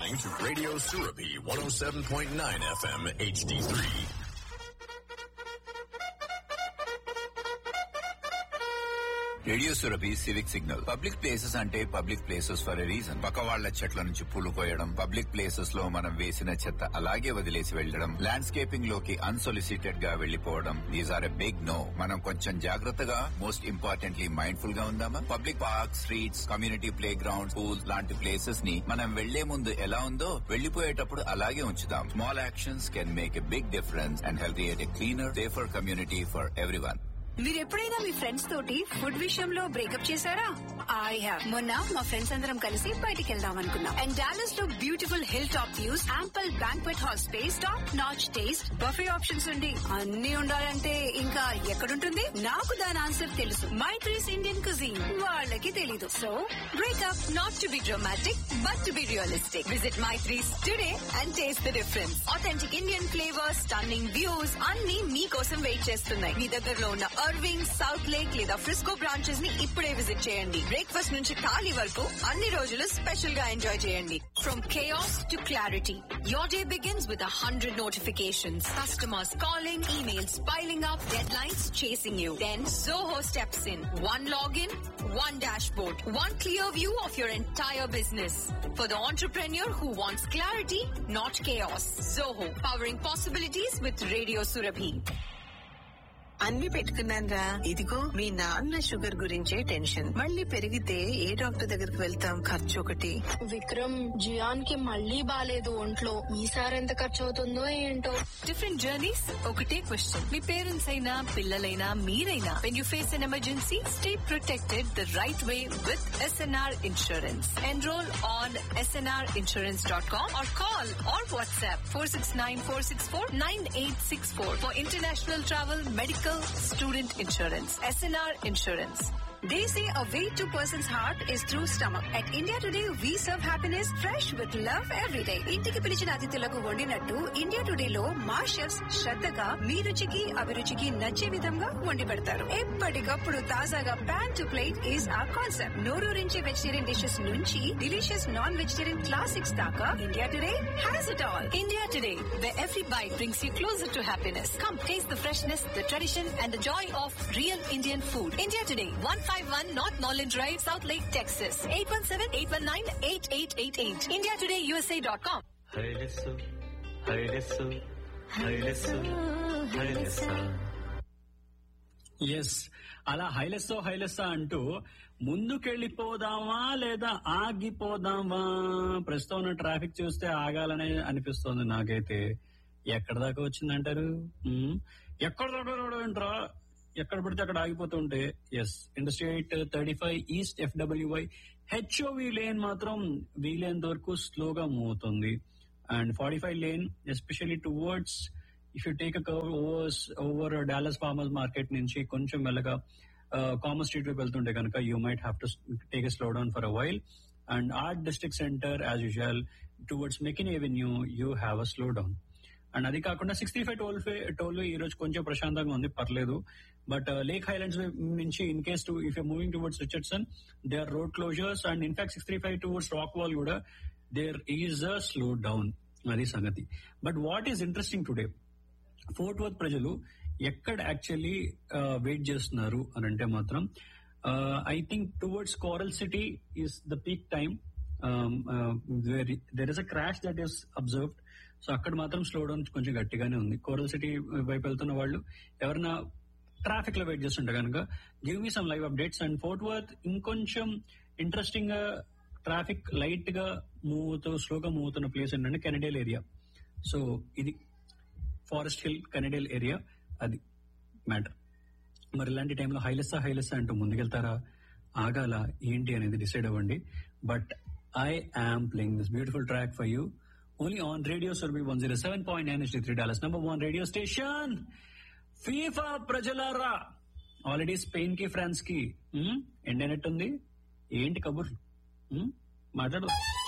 listening to Radio Surabi 107.9 FM HD3. Radio Surabhi civic signal public places అంటే public places for a reason పక్క వాళ్ల చెట్ల నుంచి పూలు కోయడం పబ్లిక్ ప్లేసెస్ లో మనం వేసిన చెత్త అలాగే వదిలేసి వెళ్లడం ల్యాండ్స్కేపింగ్ లోకి అన్సొలిసిటెడ్ గా వెళ్లిపోవడం these are a big no మనం కొంచెం జాగ్రత్తగా మోస్ట్ ఇంపార్టెంట్లీ మైండ్ఫుల్ గా ఉందామా public park streets community playground school లాంటి ప్లేసెస్ ని మనం వెళ్లే ముందు ఎలా ఉందో వెళ్లిపోయేటప్పుడు అలాగే ఉంచుదాం small actions can make a big difference and help a cleaner safer community for everyone మీరు ఎప్పుడైనా మీ ఫ్రెండ్స్ తోటి ఫుడ్ విషయంలో బ్రేకప్ చేశారా ఐ హావ్ మొన్న మా ఫ్రెండ్స్ అందరం కలిసి బయటికి వెళ్దాం అనుకున్నాం అండ్ డాలస్ లో beautiful hill top views ample banquet hall space top notch taste buffet options ఉండి అన్ని ఉండాలంటే ఇంకా ఎక్కడుంటుంది నాకు దాని ఆన్సర్ తెలుసు మై ట్రీస్ ఇండియన్ కుజీన్ వాళ్ళకి తెలీదు so breakup not to be dramatic but to be realistic visit my trees today and taste the difference authentic Indian flavours stunning views అన్ని మీకోసం వెయిట్ చేస్తున్నాయి మీ దగ్గరలో ఉన్న అర్వింగ్ సౌత్ లేక్ లేదా Frisco branches ని ఇప్పుడే విజిట్ చేయండి బ్రేక్ఫాస్ట్ నుంచి థాలీ వరకు అన్ని రోజులు స్పెషల్ గా ఎంజాయ్ చేయండి from chaos to clarity your day begins with hundred notifications customers calling emails piling up deadlines chasing you then zoho steps in one login one dashboard one clear view of your entire business for the entrepreneur who wants clarity not chaos zoho powering possibilities with radio surabhi అన్ని పెట్టుకున్నాను రా ఇదిగో మీ నాన్న sugar గురించే tension మళ్ళీ పెరిగితే ఏ doctor దగ్గరికి వెళ్తాం ఖర్చు ఒకటి విక్రమ్ జియాన్ కి మళ్ళీ బాలేదు ఒంట్లో ఈసారి ఎంత ఖర్చు అవుతుందో ఏంటో డిఫరెంట్ జర్నీస్ ఒకటే క్వశ్చన్ మీ పేరెంట్స్ అయినా పిల్లలైనా మీరైనా when you face an emergency stay protected the right way with SNR insurance enrol on SNR insurance dot com or call or WhatsApp four six nine four six four nine eight six four for international travel medical student insurance SNR insurance They say a way to person's heart is through stomach. At India Today, we serve happiness fresh with love every day. ఇంటికి పిలిచిన అతిథులకు వండినట్టు India today లో మా chefs శ్రద్ధగా మీ రుచికి అభిరుచికి నచ్చే విధంగా వండి పెడతారు ఎప్పటికప్పుడు తాజాగా pan to plate is a concept నోరూరించే వెజిటేరియన్ డిషెస్ నుంచి డిలీషియస్ నాన్ వెజిటేరియన్ క్లాసిక్స్ దాకా India Today has it all India Today where every bite brings you closer to happiness. Come taste the freshness, the tradition, and the joy of real Indian food. India Today, 151 North Norland Drive, South Lake, Texas. 817-819-8888. IndiaTodayUSA.com. హైలెస్సు హైలెస్సు హైలెస్సు హైలెస్స yes అలా హైలెస్సో హైలెస్సా అంటూ ముందుకెళ్ళిపోదామా లేదా ఆగిపోదామా ప్రస్తుతం ఉన్న ట్రాఫిక్ చూస్తే ఆగాలనే అనిపిస్తోంది నాకైతే ఎక్కడ దాకా వచ్చిందంటారు ఉమ్, ఎక్కడ దాకా రావడంట్రా ఎక్కడ పడితే అక్కడ ఆగిపోతుంటే ఎస్ industrial thirty five east FWY HOV lane మాత్రం వీలైనంత వరకు స్లోగా మూవ్ అవుతుంది and forty five lane especially towards if you take curve over over Dallas farmers market నుంచి కొంచెం మెల్లగా కామన్ స్ట్రీట్ వైపు వెళ్తుంటే కనుక you might have to take a slow down for a while and art district centre as usual towards McKinney avenue you have a slow down and అది కాకుండా sixty five toll toll ఈ రోజు కొంచెం ప్రశాంతంగా ఉంది పర్లేదు బట్ లేక్ హైలాండ్స్ నుంచి in case to if you moving towards Richardson they are road closures and in fact sixty five towards Rockwall కూడా there is a slow down అది సంగతి but what is interesting today Fort Worth ప్రజలు ఎక్కడ actually wait చేస్తున్నారు అని అంటే మాత్రం I think towards Coral city is the peak time there is a crash that is observed so అక్కడ మాత్రం స్లో డౌన్ కొంచెం గట్టిగానే ఉంది కోరల్ సిటీ వైపు వెళ్తున్న వాళ్ళు ఎవరైనా ట్రాఫిక్ లో వెయిట్ చేస్తుంటే కనుక give me some live updates and Fort Worth ఇంకొంచెం ఇంట్రెస్టింగ్ గా ట్రాఫిక్ లైట్ గా మూవ్ అవుతూ స్లోగా మూవ్ అవుతున్న ప్లేస్ ఏంటంటే కెనడేల్ ఏరియా సో ఇది ఫారెస్ట్ హిల్ కెనడేల్ ఏరియా అది మ్యాటర్ మరి ఇలాంటి టైంలో హైలెస్సా హైలెస్సా అంటూ ముందుకెళ్తారా ఆగాల ఏంటి అనేది డిసైడ్ అవ్వండి but I am playing this beautiful track for you only on radio Surabhi one zero seven point nine three Dallas number one radio station FIFA ప్రజలారా ఆల్రెడీ స్పెయిన్ కి ఫ్రాన్స్ కి ఎండ్ అయినట్టుంది ఏంటి కబుర్లు ఉమ్, మాట్లాడు